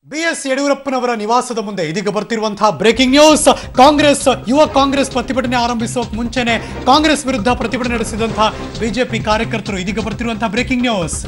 BS ಯಡಿಯೂರಪ್ಪನವರ ನಿವಾಸದ ಮುಂದೆ ಇದೀಗ ಬರ್ತಿರುವಂತಹ ಬ್ರೇಕಿಂಗ್ ನ್ಯೂಸ್ ಕಾಂಗ್ರೆಸ್ ಯುವ ಕಾಂಗ್ರೆಸ್ ಪ್ರತಿಭಟನೆ ಆರಂಭಿಸುವ ಮುಂಚೆನೆ ಕಾಂಗ್ರೆಸ್ ವಿರುದ್ಧ ಪ್ರತಿಭಟನೆ ನಡೆಸಿದಂತಹ ಬಿಜೆಪಿ ಕಾರ್ಯಕರ್ತರು ಇದೀಗ ಬರ್ತಿರುವಂತಹ ಬ್ರೇಕಿಂಗ್ ನ್ಯೂಸ್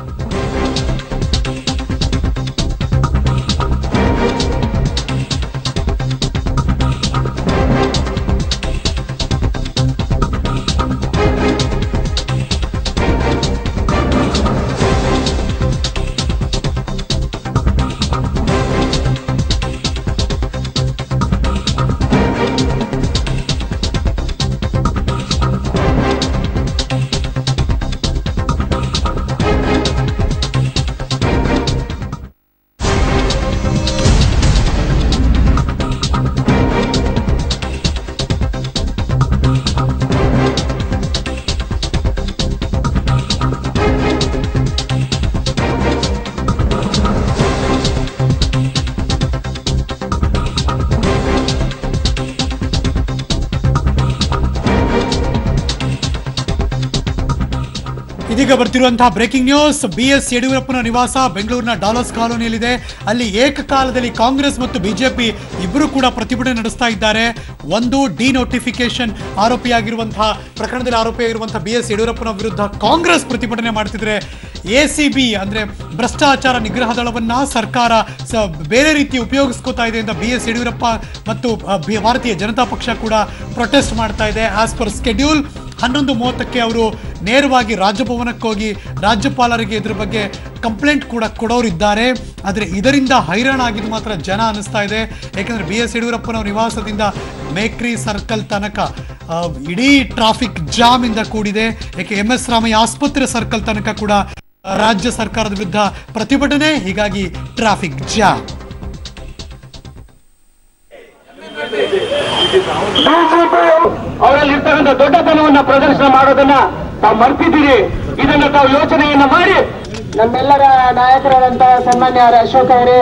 ಇದೀಗ ಬರ್ತಿರುವಂತಹ ಬ್ರೇಕಿಂಗ್ ನ್ಯೂಸ್ ಬಿ ಎಸ್ ಯಡಿಯೂರಪ್ಪನ ನಿವಾಸ ಬೆಂಗಳೂರಿನ ಡಾಲರ್ಸ್ ಕಾಲೋನಿಯಲ್ಲಿದೆ ಅಲ್ಲಿ ಏಕಕಾಲದಲ್ಲಿ ಕಾಂಗ್ರೆಸ್ ಮತ್ತು ಬಿಜೆಪಿ ಇಬ್ಬರು ಕೂಡ ಪ್ರತಿಭಟನೆ ನಡೆಸ್ತಾ ಇದ್ದಾರೆ ಒಂದು ಡಿನೋಟಿಫಿಕೇಶನ್ ಆರೋಪಿಯಾಗಿರುವಂತಹ ಪ್ರಕರಣದಲ್ಲಿ ಆರೋಪಿಯಾಗಿರುವಂತಹ ಬಿ ಎಸ್ ಯಡಿಯೂರಪ್ಪನ ವಿರುದ್ಧ ಕಾಂಗ್ರೆಸ್ ಪ್ರತಿಭಟನೆ ಮಾಡ್ತಿದ್ರೆ ಎ ಸಿ ಬಿ ಅಂದ್ರೆ ಭ್ರಷ್ಟಾಚಾರ ನಿಗ್ರಹ ದಳವನ್ನ ಸರ್ಕಾರ ಸ- ಬೇರೆ ರೀತಿ ಉಪಯೋಗಿಸ್ಕೋತಾ ಇದೆ ಅಂತ ಬಿ ಎಸ್ ಯಡಿಯೂರಪ್ಪ ಮತ್ತು ಅ, ಬಿ- ಭಾರತೀಯ ಜನತಾ ಪಕ್ಷ ಕೂಡ ಪ್ರೊಟೆಸ್ಟ್ ಮಾಡ್ತಾ ಇದೆ ಆಸ್ ಪರ್ ಸ್ಕೆಡ್ಯೂಲ್ ಹನ್ನೊಂದು ಮೂವತ್ತಕ್ಕೆ ಅವರು ನೇರವಾಗಿ ರಾಜಭವನಕ್ಕೆ ಹೋಗಿ ರಾಜ್ಯಪಾಲರಿಗೆ ಇದ್ರ ಬಗ್ಗೆ ಕಂಪ್ಲೇಂಟ್ ಕೂಡ ಕೊಡೋರಿದ್ದಾರೆ ಆದರೆ ಇದರಿಂದ ಹೈರಾಣ ಆಗಿದ್ದು ಮಾತ್ರ ಜನ ಅನ್ನಿಸ್ತಾ ಇದೆ ಯಾಕಂದ್ರೆ ಬಿ ಎಸ್ ಯಡಿಯೂರಪ್ಪನವರ ನಿವಾಸದಿಂದ ಮೇಕ್ರಿ ಸರ್ಕಲ್ ತನಕ ಆ, ಇಡೀ ಟ್ರಾಫಿಕ್ ಜಾಮ್ ಇಂದ ಕೂಡಿದೆ ಯಾಕೆ ಎಂ ಎಸ್ ರಾಮಯ್ಯ ಆಸ್ಪತ್ರೆ ಸರ್ಕಲ್ ತನಕ ಕೂಡ ಆ, ರಾಜ್ಯ ಸರ್ಕಾರದ ವಿರುದ್ಧ ಪ್ರತಿಭಟನೆ ಹೀಗಾಗಿ ಟ್ರಾಫಿಕ್ ಜಾಮ್ ಬಿಜೆಪಿ ಅವರಲ್ಲಿ ಇರ್ತಕ್ಕಂಥ ದೊಡ್ಡತನವನ್ನ ಪ್ರದರ್ಶನ ಮಾಡೋದನ್ನ ತಾವು ಮರ್ತಿದ್ದೀರಿ ಇದನ್ನ ತಾವು ಯೋಚನೆಯನ್ನ ಮಾಡಿ ನಮ್ಮೆಲ್ಲರ ನಾಯಕರಾದಂತಹ ಸನ್ಮಾನ್ಯ ಅಶೋಕ್ ಅವರೇ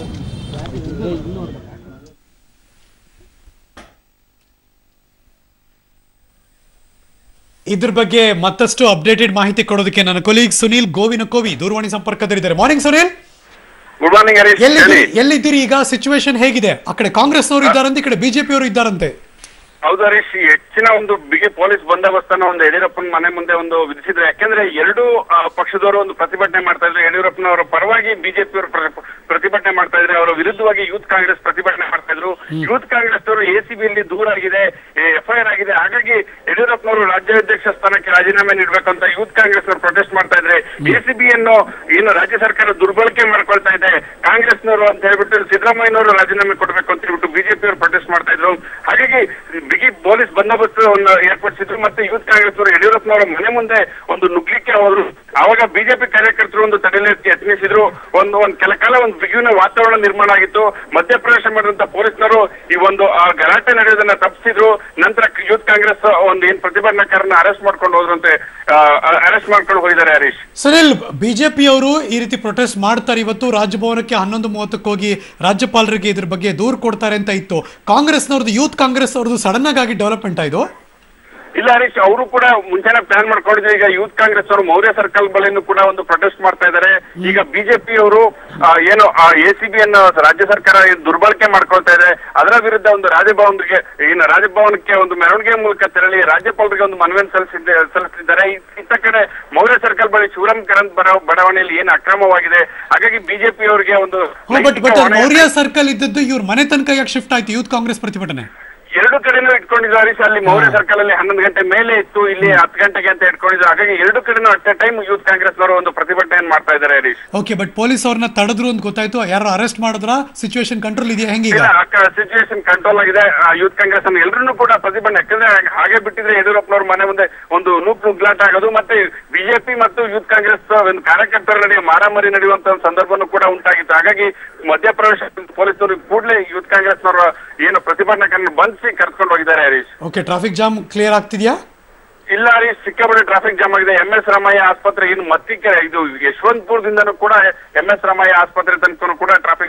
ಇದ್ರ ಬಗ್ಗೆ ಮತ್ತಷ್ಟು ಅಪ್ಡೇಟೆಡ್ ಮಾಹಿತಿ ಕೊಡೋದಕ್ಕೆ ನನ್ನ ಕೊಲೀಗ್ ಸುನೀಲ್ ಗೋವಿನ ಕೋವಿ ದೂರವಾಣಿ ಸಂಪರ್ಕದಲ್ಲಿದ್ದಾರೆ morning Sunil good morning Harish ಎಲ್ಲಿದ್ದೀರಿ ಹೇಳಿ ಎಲ್ಲಿದ್ದೀರಿ ಈಗ ಸಿಚುವೇಶನ್ ಹೇಗಿದೆ ಆ ಕಡೆ ಕಾಂಗ್ರೆಸ್ನವರು ಇದ್ದಾರಂತೆ ಈ ಕಡೆ ಬಿಜೆಪಿ ಅವರು ಇದ್ದಾರಂತೆ ಹೌದು ಹರೀಶ್ ಈ ಹೆಚ್ಚಿನ ಒಂದು ಬಿಗಿ ಪೊಲೀಸ್ ಬಂದೋಬಸ್ತನ್ನ ಒಂದು ಯಡಿಯೂರಪ್ಪನ ಮನೆ ಮುಂದೆ ಒಂದು ವಿಧಿಸಿದ್ರು ಯಾಕೆಂದ್ರೆ ಎರಡೂ ಆ, ಪಕ್ಷದವರು ಒಂದು ಪ್ರತಿಭಟನೆ ಮಾಡ್ತಾ ಇದ್ರು ಯಡಿಯೂರಪ್ಪನವರ ಪರವಾಗಿ ಬಿಜೆಪಿ ಅವರು ಪ್ರತಿಭಟನೆ ಮಾಡ್ತಾ ಇದ್ರೆ ಅವರ ವಿರುದ್ಧವಾಗಿ ಯೂತ್ ಕಾಂಗ್ರೆಸ್ ಪ್ರತಿಭಟನೆ ಮಾಡ್ತಾ ಇದ್ರು ಯೂತ್ ಕಾಂಗ್ರೆಸ್ ಅವರು ಎಸಿಬಿಯಲ್ಲಿ ದೂರ ಆಗಿದೆ ಎಫ್ಐಆರ್ ಆಗಿದೆ ಹಾಗಾಗಿ ಯಡಿಯೂರಪ್ಪನವರು ರಾಜ್ಯಾಧ್ಯಕ್ಷ ಸ್ಥಾನಕ್ಕೆ ರಾಜೀನಾಮೆ ನೀಡಬೇಕು ಅಂತ ಯೂತ್ ಕಾಂಗ್ರೆಸ್ ಅವರು ಪ್ರೊಟೆಸ್ಟ್ ಮಾಡ್ತಾ ಇದ್ರೆ ಎಸಿಬಿಯನ್ನು ಏನು ರಾಜ್ಯ ಸರ್ಕಾರ ದುರ್ಬಳಕೆ ಮಾಡ್ಕೊಳ್ತಾ ಇದೆ ಕಾಂಗ್ರೆಸ್ನವರು ಅಂತ ಹೇಳ್ಬಿಟ್ಟು ಸಿದ್ದರಾಮಯ್ಯನವರು ರಾಜೀನಾಮೆ ಕೊಡಬೇಕು ಅಂತ ಹೇಳ್ಬಿಟ್ಟು ಬಿಜೆಪಿ ಅವರು ಪ್ರೊಟೆಸ್ಟ್ ಮಾಡ್ತಾ ಇದ್ರು ಹಾಗಾಗಿ ಬಿಗಿ ಪೊಲೀಸ್ ಬಂದೋಬಸ್ತ್ ಒಂದು ಏರ್ಪಡಿಸಿದ್ರು ಮತ್ತೆ ಯೂತ್ ಕಾಂಗ್ರೆಸ್ ಅವರು ಯಡಿಯೂರಪ್ಪನವರ ಮನೆ ಮುಂದೆ ಒಂದು ನುಗ್ಲಿಕ್ಕೆ ಹೋದ್ರು ಆವಾಗ ಬಿಜೆಪಿ ಕಾರ್ಯಕರ್ತರು ಒಂದು ತಡೆಯಲು ಯತ್ನಿಸಿದ್ರು ಒಂದು ಒಂದು ಕೆಲ ಕಾಲ ಒಂದು ಬಿಗುವಿನ ವಾತಾವರಣ ನಿರ್ಮಾಣ ಆಗಿತ್ತು ಮಧ್ಯಪ್ರವೇಶ ಮಾಡಿದಂತ ಪೊಲೀಸರು ಈ ಒಂದು ಆ, ಗಲಾಟೆ ನಡೆಯೋದನ್ನ ತಪ್ಪಿಸಿದ್ರು ನಂತರ ಯೂತ್ ಕಾಂಗ್ರೆಸ್ ಒಂದು ಏನ್ ಪ್ರತಿಭಟನಾಕಾರನ ಅರೆಸ್ಟ್ ಮಾಡ್ಕೊಂಡು ಹೋದ್ರಂತೆ ಅರೆಸ್ಟ್ ಮಾಡ್ಕೊಂಡು ಹೋಗಿದ್ದಾರೆ ಹರೀಶ್ ಸುನಿಲ್ ಬಿಜೆಪಿ ಅವರು ಈ ರೀತಿ ಪ್ರೊಟೆಸ್ಟ್ ಮಾಡ್ತಾರೆ ಇವತ್ತು ರಾಜಭವನಕ್ಕೆ ಹನ್ನೊಂದು ಮೂವತ್ತಕ್ಕೆ ಹೋಗಿ ರಾಜ್ಯಪಾಲರಿಗೆ ಇದ್ರ ಬಗ್ಗೆ ದೂರು ಕೊಡ್ತಾರೆ ಅಂತ ಇತ್ತು ಕಾಂಗ್ರೆಸ್ನವ್ರದ್ದು ಯೂತ್ ಕಾಂಗ್ರೆಸ್ ಅವ್ರದ್ದು ಸಡನ್ ಆಗಿ ಡೆವಲಪ್ಮೆಂಟ್ ಆಯ್ತು ಇಲ್ಲ ಹರೀಶ್ ಅವರು ಕೂಡ ಮುಂಚೆನೆ ಪ್ಲಾನ್ ಮಾಡ್ಕೊಂಡಿದ್ರು ಈಗ ಯೂತ್ ಕಾಂಗ್ರೆಸ್ ಅವರು ಮೌರ್ಯ ಸರ್ಕಲ್ ಬಳಿನೂ ಕೂಡ ಒಂದು ಪ್ರೊಟೆಸ್ಟ್ ಮಾಡ್ತಾ ಇದ್ದಾರೆ ಈಗ ಬಿಜೆಪಿ ಅವರು ಏನು ಎ ಸಿ ಬಿ ಅನ್ನು ರಾಜ್ಯ ಸರ್ಕಾರ ಏನ್ ದುರ್ಬಳಕೆ ಮಾಡ್ಕೊಳ್ತಾ ಇದೆ ಅದರ ವಿರುದ್ಧ ಒಂದು ರಾಜಭವನ್ಗೆ ಏನು ರಾಜಭವನಕ್ಕೆ ಒಂದು ಮೆರವಣಿಗೆ ಮೂಲಕ ತೆರಳಿ ರಾಜ್ಯಪಾಲರಿಗೆ ಒಂದು ಮನವಿಯನ್ನು ಸಲ್ಲಿಸಿದ್ದ ಸಲ್ಲಿಸಿದ್ದಾರೆ ಇ- ಇತ್ತ ಕಡೆ ಮೌರ್ಯ ಸರ್ಕಲ್ ಬಳಿ ಶಿವರಾಮ್ ಕರಂತ್ ಬಡ- ಬಡಾವಣೆಯಲ್ಲಿ ಏನು ಅಕ್ರಮವಾಗಿದೆ ಹಾಗಾಗಿ ಬಿಜೆಪಿ ಅವರಿಗೆ ಒಂದು ಬಟ್ ಬಟ್ ನೈತಿಕ ಹೊಣೆ- ಮೌರ್ಯ ಸರ್ಕಲ್ ಇದ್ದದ್ದು ಇವ್ರ ಮನೆ ತನಕ ಯಾಕೆ ಶಿಫ್ಟ್ ಆಯ್ತು ಯೂತ್ ಕಾಂಗ್ರೆಸ್ ಪ್ರತಿಭಟನೆ ಎರಡು ಕಡೆನೂ ಇಟ್ಕೊಂಡಿದ್ರು ಹರೀಶ್ ಅಲ್ಲಿ ಮೌರ್ಯ ಸರ್ಕಲ್ ಅಲ್ಲಿ ಹನ್ನೊಂದು ಗಂಟೆ ಮೇಲೆ ಇತ್ತು ಇಲ್ಲಿ ಹತ್ತು ಗಂಟೆಗೆ ಅಂತ ಇಟ್ಕೊಂಡಿದ್ರು ಹಾಗಾಗಿ ಎರಡು ಕಡೆನೂ at a time youth Congress ನವರು ಒಂದು ಪ್ರತಿಭಟನೆಯನ್ನು ಮಾಡ್ತಾ ಇದ್ದಾರೆ ಹರೀಶ್ ಓಕೆ ಬಟ್ ಪೊಲೀಸ್ ಅವ್ರನ್ನ ತಡೆದ್ರು ಅಂತ ಗೊತ್ತಾಯ್ತು ಯಾರು ಅರೆಸ್ಟ್ ಮಾಡಿದ್ರ ಸಿಚುವೇಶನ್ ಕಂಟ್ರೋಲ್ ಇದೆಯಾ ಹೆಂಗೀಗ ಇಲ್ಲ ಸಿಚುವೇಶನ್ ಕಂಟ್ರೋಲ್ ಆಗಿದೆ ಯೂತ್ ಕಾಂಗ್ರೆಸ್ ಅನ್ನು ಎಲ್ಲರನ್ನೂ ಕೂಡ ಪ್ರತಿಭಟನೆ ಯಾಕಂದ್ರೆ ಹಾಗೆ ಬಿಟ್ಟಿದ್ರೆ ಯಡಿಯೂರಪ್ಪನವ್ರ ಮನೆ ಮುಂದೆ ಒಂದು ನೂಕ್ ನುಗ್ಲಾಟ ಆಗೋದು ಮತ್ತೆ ಬಿಜೆಪಿ ಮತ್ತು ಯೂತ್ ಕಾಂಗ್ರೆಸ್ ಒಂದು ಕಾರ್ಯಕರ್ತರ ನಡುವೆ ಮಾರಾಮಾರಿ ನಡೆಯುವಂತ ಒಂದು ಸಂದರ್ಭನೂ ಕೂಡ ಉಂಟಾಗಿತ್ತು ಹಾಗಾಗಿ ಮಧ್ಯಪ್ರವೇಶ ಪೊಲೀಸರು ಕೂಡಲೇ ಯೂತ್ ಕಾಂಗ್ರೆಸ್ನವರ ಏನು ಪ್ರತಿಭಟನಾಕಾರನ್ನು ಬಂಧಿಸಿ ಕರ್ಕೊಂಡು ಹೋಗಿದ್ದಾರೆ Harish okay traffic jam clear ಆಗ್ತಿದ್ಯಾ ಇಲ್ಲ ರೀ ಸಿಕ್ಕಾಪಟ್ಟೆ ಟ್ರಾಫಿಕ್ ಜಾಮ್ ಆಗಿದೆ ಎಂ ಎಸ್ ರಾಮಯ್ಯ ಆಸ್ಪತ್ರೆ ಇನ್ನು ಮತ್ತಿಕೆ ಇದು ಯಶವಂತಪುರದಿಂದನೂ ಕೂಡ ಎಂ ಎಸ್ ರಾಮಯ್ಯ ಆಸ್ಪತ್ರೆ ತನಕ ಕೂಡ ಟ್ರಾಫಿಕ್ ಉಂಟಾಗಿದೆ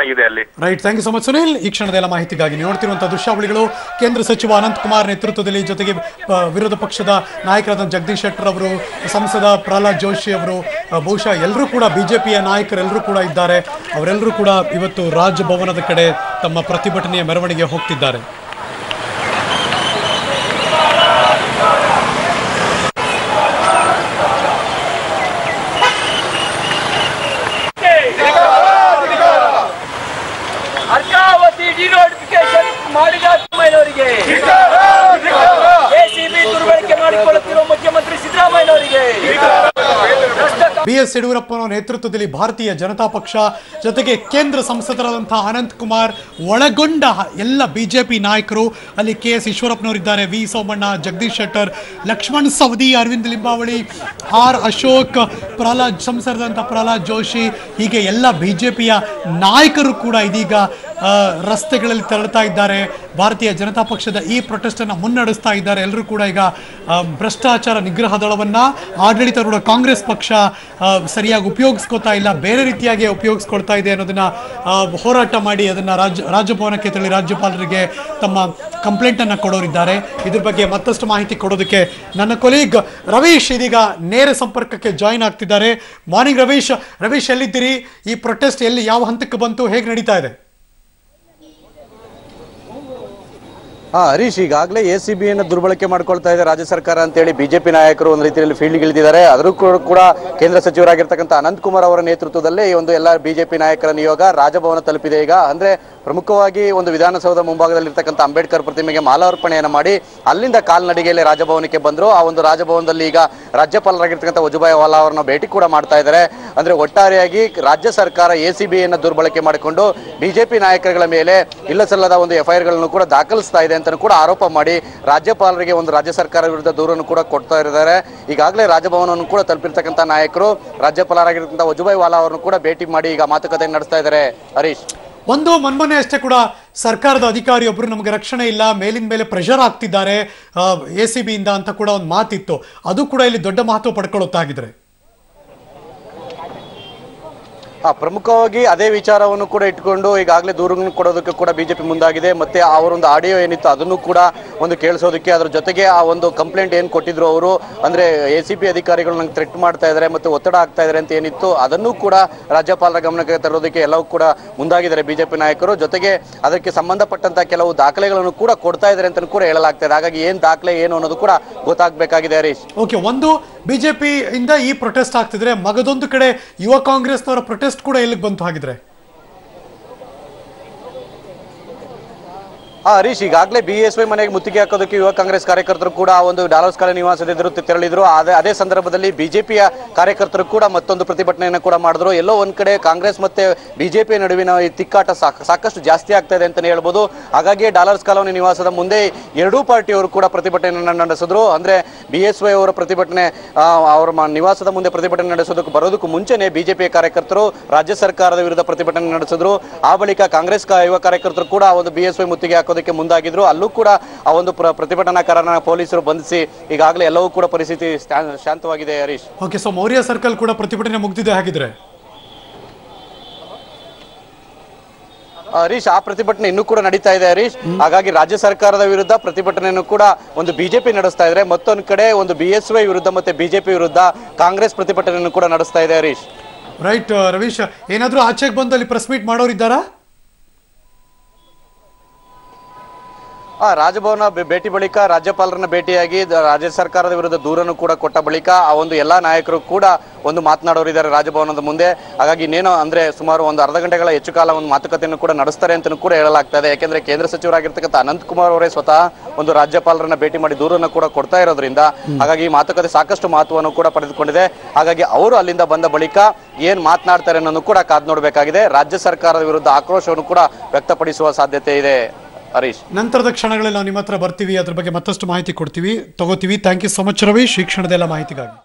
ಆಗಿದೆ ಅಲ್ಲಿ right thank you so much Sunil ಈ ಕ್ಷಣದ ಎಲ್ಲ ಮಾಹಿತಿಗಾಗಿ ನೀವು ನೋಡ್ತಿರುವಂತಹ ದೃಶ್ಯಾವಳಿಗಳು ಕೇಂದ್ರ ಸಚಿವ ಅನಂತ್ ಕುಮಾರ್ ನೇತೃತ್ವದಲ್ಲಿ ಜೊತೆಗೆ ಆ, ವಿರೋಧ ಪಕ್ಷದ ನಾಯಕರಾದ ಜಗದೀಶ್ ಶೆಟ್ಟರ್ ಅವರು ಸಂಸದ ಪ್ರಹ್ಲಾದ್ ಜೋಶಿ ಅವರು ಆ, ಬಹುಶಃ ಎಲ್ಲರೂ ಕೂಡ ಬಿಜೆಪಿಯ ನಾಯಕರೆಲ್ಲರೂ ಕೂಡ ಇದ್ದಾರೆ ಅವರೆಲ್ಲರೂ ಕೂಡ ಇವತ್ತು ರಾಜಭವನದ ಕಡೆ ತಮ್ಮ ಪ್ರತಿಭಟನೆಯ ಮೆರವಣಿಗೆ ಹೋಗ್ತಿದ್ದಾರೆ ಅರ್ಕಾವತಿ ಡಿನೋಟಿಫಿಕೇಶನ್ ಮಾಡಿದ ಸಿದ್ದರಾಮಯ್ಯನವರಿಗೆ ಎಸಿಬಿ ದುರ್ಬಳಕೆ ಮಾಡಿಕೊಳ್ಳುತ್ತಿರುವ ಮುಖ್ಯಮಂತ್ರಿ ಸಿದ್ದರಾಮಯ್ಯನವರಿಗೆ ಭ್ರಷ್ಟ ಬಿ ಎಸ್ ಯಡಿಯೂರಪ್ಪನ ನೇತೃತ್ವದಲ್ಲಿ ಭಾರತೀಯ ಜನತಾ ಪಕ್ಷ ಜೊತೆಗೆ ಕೇಂದ್ರ ಸಂಸದರಾದಂತಹ ಅನಂತ್ ಕುಮಾರ್ ಒಳಗೊಂಡ ಹ- ಎಲ್ಲ ಬಿಜೆಪಿ ನಾಯಕರು ಅಲ್ಲಿ ಕೆ ಎಸ್ ಈಶ್ವರಪ್ಪನವರಿದ್ದಾರೆ ವಿ ಸೋಮಣ್ಣ ಜಗದೀಶ್ ಶೆಟ್ಟರ್ ಲಕ್ಷ್ಮಣ್ ಸವದಿ ಅರವಿಂದ್ ಲಿಂಬಾವಳಿ ಆರ್ ಅಶೋಕ್ ಪ್ರಹ್ಲಾದ್ ಸಂಸದರಂಥ ಪ್ರಹ್ಲಾದ್ ಜೋಶಿ ಹೀಗೆ ಎಲ್ಲ ಬಿಜೆಪಿಯ ನಾಯಕರು ಕೂಡ ಇದೀಗ ಆ, ರಸ್ತೆಗಳಲ್ಲಿ ತೆರಳುತ್ತಾ ಇದ್ದಾರೆ ಭಾರತೀಯ ಜನತಾ ಪಕ್ಷದ ಈ ಪ್ರೊಟೆಸ್ಟ್ ಅನ್ನು ಮುನ್ನಡೆಸ್ತಾ ಇದ್ದಾರೆ ಎಲ್ಲರೂ ಕೂಡ ಈಗ ಆ, ಭ್ರಷ್ಟಾಚಾರ ನಿಗ್ರಹ ದಳವನ್ನ ಆಡಳಿತಾರೂಢ ಕಾಂಗ್ರೆಸ್ ಪಕ್ಷ ಆ, ಸರಿಯಾಗಿ ಉಪಯೋಗಿಸ್ಕೊತಾ ಇಲ್ಲ ಬೇರೆ ರೀತಿಯಾಗಿ ಉಪಯೋಗಿಸ್ಕೊಳ್ತಾ ಇದೆ ಅನ್ನೋದನ್ನ ಆ, ಹೋರಾಟ ಮಾಡಿ ಅದನ್ನ ರಾಜ್ಯ ರಾಜಭವನಕ್ಕೆ ತೆರಳಿ ರಾಜ್ಯಪಾಲರಿಗೆ ತಮ್ಮ ಕಂಪ್ಲೇಂಟ್ ಅನ್ನ ಕೊಡೋರಿದ್ದಾರೆ ಇದ್ರ ಬಗ್ಗೆ ಮತ್ತಷ್ಟು ಮಾಹಿತಿ ಕೊಡೋದಕ್ಕೆ ನನ್ನ ಕೊಲೀಗ್ ರವೀಶ್ ಇದೀಗ ನೇರ ಸಂಪರ್ಕಕ್ಕೆ ಜಾಯಿನ್ ಆಗ್ತಿದ್ದಾರೆ ಮಾರ್ನಿಂಗ್ ರವೀಶ್ ರವೀಶ್ ಎಲ್ಲಿದ್ದೀರಿ ಈ ಪ್ರೊಟೆಸ್ಟ್ ಎಲ್ಲಿ ಯಾವ ಹಂತಕ್ಕೆ ಬಂತು ಹೇಗೆ ನಡೀತಾ ಇದೆ ಹಾ ಹರೀಶ್ ಈಗಾಗಲೇ ಎ ಸಿ ಬಿಯನ್ನು ದುರ್ಬಳಕೆ ಮಾಡ್ಕೊಳ್ತಾ ಇದೆ ರಾಜ್ಯ ಸರ್ಕಾರ ಅಂತೇಳಿ ಬಿಜೆಪಿ ನಾಯಕರು ಒಂದು ರೀತಿಯಲ್ಲಿ ಫೀಲ್ಡ್ ಇಳಿದಿದ್ದಾರೆ ಅದರೂ ಕೂಡ- ಕೂಡ ಕೇಂದ್ರ ಸಚಿವರಾಗಿರ್ತಕ್ಕಂಥ ಅನಂತ್ ಕುಮಾರ್ ಅವರ ನೇತೃತ್ವದಲ್ಲಿ ಈ ಒಂದು ಎಲ್ಲ ಬಿಜೆಪಿ ನಾಯಕರ ನಿಯೋಗ ರಾಜಭವನ ತಲುಪಿದೆ ಈಗ ಅಂದ್ರೆ ಪ್ರಮುಖವಾಗಿ ಒಂದು ವಿಧಾನಸೌಧ ಮುಂಭಾಗದಲ್ಲಿರ್ತಕ್ಕಂಥ ಅಂಬೇಡ್ಕರ್ ಪ್ರತಿಮೆಗೆ ಮಾಲಾರ್ಪಣೆಯನ್ನು ಮಾಡಿ ಅಲ್ಲಿಂದ ಕಾಲ್ನಡಿಗೆಯಲ್ಲಿ ರಾಜಭವನಕ್ಕೆ ಬಂದ್ರು ಆ ಒಂದು ರಾಜಭವನದಲ್ಲಿ ಈಗ ರಾಜ್ಯಪಾಲರಾಗಿರ್ತಕ್ಕಂಥ ವಜುಭಾಯಿ ವಾಲಾ ಅವರನ್ನ ಭೇಟಿ ಕೂಡ ಮಾಡ್ತಾ ಇದ್ದಾರೆ ಅಂದ್ರೆ ಒಟ್ಟಾರೆಯಾಗಿ ರಾಜ್ಯ ಸರ್ಕಾರ ಎ ಸಿ ಬಿಯನ್ನು ದುರ್ಬಳಕೆ ಮಾಡಿಕೊಂಡು ಬಿಜೆಪಿ ನಾಯಕರುಗಳ ಮೇಲೆ ಇಲ್ಲ ಸಲ್ಲದ ಒಂದು ಎಫ್ಐಆರ್ ಗಳನ್ನು ಕೂಡ ದಾಖಲಿಸ್ತಾ ಇದೆ ಅಂತ ಕೂಡ ಆರೋಪ ಮಾಡಿ ರಾಜ್ಯಪಾಲರಿಗೆ ಒಂದು ರಾಜ್ಯ ಸರ್ಕಾರ ವಿರುದ್ಧ ದೂರನ್ನು ಕೂಡ ಕೊಡ್ತಾ ಇದ್ದಾರೆ ಈಗಾಗಲೇ ರಾಜಭವನವನ್ನು ಕೂಡ ತಲುಪಿರ್ತಕ್ಕಂಥ ನಾಯಕರು ರಾಜ್ಯಪಾಲರಾಗಿರ್ತಕ್ಕಂಥ ವಜುಭಾಯಿ ವಾಲಾ ಅವರನ್ನು ಕೂಡ ಭೇಟಿ ಮಾಡಿ ಈಗ ಮಾತುಕತೆ ನಡೆಸ್ತಾ ಇದ್ದಾರೆ ಹರೀಶ್ ಒಂದು ಮೊನ್ನೆ ಅಷ್ಟೇ ಕೂಡ ಸರ್ಕಾರದ ಅಧಿಕಾರಿಯೊಬ್ಬರು ನಮಗೆ ರಕ್ಷಣೆ ಇಲ್ಲ ಮೇಲಿನ ಮೇಲೆ ಪ್ರೆಷರ್ ಆಗ್ತಿದ್ದಾರೆ ಎ ಸಿ ಬಿಯಿಂದ ಅಂತ ಕೂಡ ಒಂದು ಮಾತಿತ್ತು ಅದು ಕೂಡ ಇಲ್ಲಿ ದೊಡ್ಡ ಮಹತ್ವ ಪಡ್ಕೊಳ್ಳುತ್ತಾಗಿದ್ರೆ ಆ, ಪ್ರಮುಖವಾಗಿ ಅದೇ ವಿಚಾರವನ್ನು ಕೂಡ ಇಟ್ಕೊಂಡು ಈಗಾಗಲೇ ದೂರನ್ನು ಕೊಡೋದಕ್ಕೆ ಕೂಡ ಬಿಜೆಪಿ ಮುಂದಾಗಿದೆ ಮತ್ತೆ ಅವರೊಂದು ಆಡಿಯೋ ಏನಿತ್ತು ಅದನ್ನು ಕೂಡ ಒಂದು ಕೇಳಿಸೋದಕ್ಕೆ ಅದ್ರ ಜೊತೆಗೆ ಆ ಒಂದು ಕಂಪ್ಲೇಂಟ್ ಏನು ಕೊಟ್ಟಿದ್ರು ಅವರು ಅಂದ್ರೆ ಎ ಸಿ ಪಿ ಅಧಿಕಾರಿಗಳು ನಂಗೆ ಥ್ರೆಟ್ ಮಾಡ್ತಾ ಇದ್ದಾರೆ ಮತ್ತೆ ಒತ್ತಡ ಆಗ್ತಾ ಇದ್ದಾರೆ ಅಂತ ಏನಿತ್ತು ಅದನ್ನು ಕೂಡ ರಾಜ್ಯಪಾಲರ ಗಮನಕ್ಕೆ ತರೋದಕ್ಕೆ ಎಲ್ಲವೂ ಕೂಡ ಮುಂದಾಗಿದ್ದಾರೆ ಬಿಜೆಪಿ ನಾಯಕರು ಜೊತೆಗೆ ಅದಕ್ಕೆ ಸಂಬಂಧಪಟ್ಟಂತ ಕೆಲವು ದಾಖಲೆಗಳನ್ನು ಕೂಡ ಕೊಡ್ತಾ ಇದ್ದಾರೆ ಅಂತ ಕೂಡ ಹೇಳಲಾಗ್ತಾ ಇದೆ ಹಾಗಾಗಿ ಏನ್ ದಾಖಲೆ ಏನು ಅನ್ನೋದು ಕೂಡ ಗೊತ್ತಾಗಬೇಕಾಗಿದೆ ಹರೀಶ್ ಓಕೆ ಒಂದು ಬಿಜೆಪಿ ಇಂದ ಈ ಪ್ರೊಟೆಸ್ಟ್ ಆಗ್ತಿದ್ರೆ ಮಗದೊಂದು ಕಡೆ ಯುವ ಕಾಂಗ್ರೆಸ್ನವರ ಪ್ರೊಟೆಸ್ಟ್ ಕೂಡ ಎಲ್ಲಿಗೆ ಬಂತು ಹಾಗಿದ್ರೆ ಆ ಹರೀಶ್ ಈಗಾಗಲೇ ಬಿ ಎಸ್ ವೈ ಮನೆಗೆ ಮುತ್ತಿಗೆ ಹಾಕೋದಕ್ಕೆ ಯುವ ಕಾಂಗ್ರೆಸ್ ಕಾರ್ಯಕರ್ತರು ಕೂಡ ಆ ಒಂದು ಡಾಲರ್ಸ್ ಕಾಲ ನಿವಾಸದ ಎದುರು ತೆರಳಿದ್ರು ಅದೇ ಅದೇ ಸಂದರ್ಭದಲ್ಲಿ ಬಿಜೆಪಿಯ ಕಾರ್ಯಕರ್ತರು ಕೂಡ ಮತ್ತೊಂದು ಪ್ರತಿಭಟನೆಯನ್ನು ಕೂಡ ಮಾಡಿದ್ರು ಎಲ್ಲೋ ಒಂದ್ ಕಡೆ ಕಾಂಗ್ರೆಸ್ ಮತ್ತೆ ಬಿಜೆಪಿ ನಡುವಿನ ಈ ತಿಕ್ಕಾಟ ಸಾಕ್- ಸಾಕಷ್ಟು ಜಾಸ್ತಿ ಆಗ್ತಾ ಇದೆ ಅಂತಾನೆ ಹೇಳ್ಬೋದು ಹಾಗಾಗಿ ಡಾಲರ್ಸ್ ಕಾಲೋನಿ ನಿವಾಸದ ಮುಂದೆ ಎರಡೂ ಪಾರ್ಟಿಯವರು ಕೂಡ ಪ್ರತಿಭಟನೆಯನ್ನು ನಡೆಸಿದ್ರು ಅಂದ್ರೆ ಬಿ ಎಸ್ ವೈ ಅವರ ಪ್ರತಿಭಟನೆ ಆ, ಅವರ ಮ- ನಿವಾಸದ ಮುಂದೆ ಪ್ರತಿಭಟನೆ ನಡೆಸೋದಕ್ಕೆ ಬರೋದಕ್ಕೂ ಮುಂಚೆನೆ ಬಿಜೆಪಿ ಕಾರ್ಯಕರ್ತರು ರಾಜ್ಯ ಸರ್ಕಾರದ ವಿರುದ್ಧ ಪ್ರತಿಭಟನೆ ನಡೆಸಿದ್ರು ಆ ಬಳಿಕ ಕಾಂಗ್ರೆಸ್ ಕಾ- ಯುವ ಕಾರ್ಯಕರ್ತರು ಕೂಡ ಆ ಒಂದು ಬಿ ಎಸ್ ವೈ ಮುತ್ತಿಗೆ ಹಾಕೋದಕ್ಕೆ ಮುಂದಾಗಿದ್ರು ಅಲ್ಲೂ ಕೂಡ ಆ ಒಂದು ಪ್ರ- ಪ್ರತಿಭಟನಾಕಾರನ ಪೊಲೀಸರು ಬಂಧಿಸಿ ಈಗಾಗಲೇ ಎಲ್ಲವೂ ಕೂಡ ಪರಿಸ್ಥಿತಿ ಶಾ- ಶಾಂತವಾಗಿದೆ Harish okay so Maurya circle ಕೂಡ ಪ್ರತಿಭಟನೆ ಮುಗ್ದಿದೆ ಹಾಗಿದ್ರೆ ಆ, ಹರೀಶ್ ಆ ಪ್ರತಿಭಟನೆ ಇನ್ನೂ ಕೂಡ ನಡೀತಾ ಇದೆ ಹರೀಶ್ ಹಾಗಾಗಿ ರಾಜ್ಯ ಸರ್ಕಾರದ ವಿರುದ್ಧ ಪ್ರತಿಭಟನೆಯನ್ನು ಕೂಡ ಒಂದು ಬಿಜೆಪಿ ನಡೆಸ್ತಾ ಇದ್ರೆ ಮತ್ತೊಂದು ಕಡೆ ಒಂದು ಬಿ ಎಸ್ ವೈ ವಿರುದ್ಧ ಮತ್ತೆ ಬಿಜೆಪಿ ವಿರುದ್ಧ ಕಾಂಗ್ರೆಸ್ ಪ್ರತಿಭಟನೆಯನ್ನು ಕೂಡ ನಡೆಸ್ತಾ ಇದೆ ಹರೀಶ್ ರೈಟ್ ರವೀಶ್ ಏನಾದ್ರೂ ಆಚೆಗೆ ಬಂದು ಅಲ್ಲಿ ಪ್ರೆಸ್ ಮೀಟ್ ಮಾಡೋರಿದ್ದಾರಾ ಆ ರಾಜಭವನ ಬೆ- ಭೇಟಿ ಬಳಿಕ ರಾಜ್ಯಪಾಲರನ್ನ ಭೇಟಿಯಾಗಿ ದ- ರಾಜ್ಯ ಸರ್ಕಾರದ ವಿರುದ್ಧ ದೂರನ್ನು ಕೂಡ ಕೊಟ್ಟ ಬಳಿಕ ಆ ಒಂದು ಎಲ್ಲಾ ನಾಯಕರು ಕೂಡ ಒಂದು ಮಾತನಾಡೋರಿದ್ದಾರೆ ರಾಜಭವನದ ಮುಂದೆ ಹಾಗಾಗಿ ಇನ್ನೇನೋ ಅಂದ್ರೆ ಸುಮಾರು ಒಂದು ಅರ್ಧ ಗಂಟೆಗಳ ಹೆಚ್ಚು ಕಾಲ ಒಂದು ಮಾತುಕತೆಯನ್ನು ಕೂಡ ನಡೆಸ್ತಾರೆ ಅಂತ ಕೂಡ ಹೇಳಲಾಗ್ತಾ ಇದೆ ಯಾಕೆಂದ್ರೆ ಕೇಂದ್ರ ಸಚಿವರಾಗಿರ್ತಕ್ಕಂಥ ಅನಂತ್ ಕುಮಾರ್ ಅವರೇ ಸ್ವತಃ ಒಂದು ರಾಜ್ಯಪಾಲರನ್ನ ಭೇಟಿ ಮಾಡಿ ದೂರನ್ನು ಕೂಡ ಕೊಡ್ತಾ ಇರೋದ್ರಿಂದ ಹಾಗಾಗಿ ಈ ಮಾತುಕತೆ ಸಾಕಷ್ಟು ಮಹತ್ವವನ್ನು ಕೂಡ ಪಡೆದುಕೊಂಡಿದೆ ಹಾಗಾಗಿ ಅವರು ಅಲ್ಲಿಂದ ಬಂದ ಬಳಿಕ ಏನ್ ಮಾತನಾಡ್ತಾರೆ ಅನ್ನೋದು ಕೂಡ ಕಾದ್ ನೋಡಬೇಕಾಗಿದೆ ರಾಜ್ಯ ಸರ್ಕಾರದ ವಿರುದ್ಧ ಆಕ್ರೋಶವನ್ನು ಕೂಡ ವ್ಯಕ್ತಪಡಿಸುವ ಸಾಧ್ಯತೆ ಇದೆ ಹರೀಶ್ ನಂತರದ ಕ್ಷಣಗಳಲ್ಲಿ ನಾವು ನಿಮ್ಮ ಹತ್ರ ಬರ್ತೀವಿ ಅದ್ರ ಬಗ್ಗೆ ಮತ್ತಷ್ಟು ಮಾಹಿತಿ ಕೊಡ್ತೀವಿ ತಗೋತೀವಿ thank you so much Ravish ಈ ಕ್ಷಣದೆಲ್ಲ ಮಾಹಿತಿಗಾಗಿ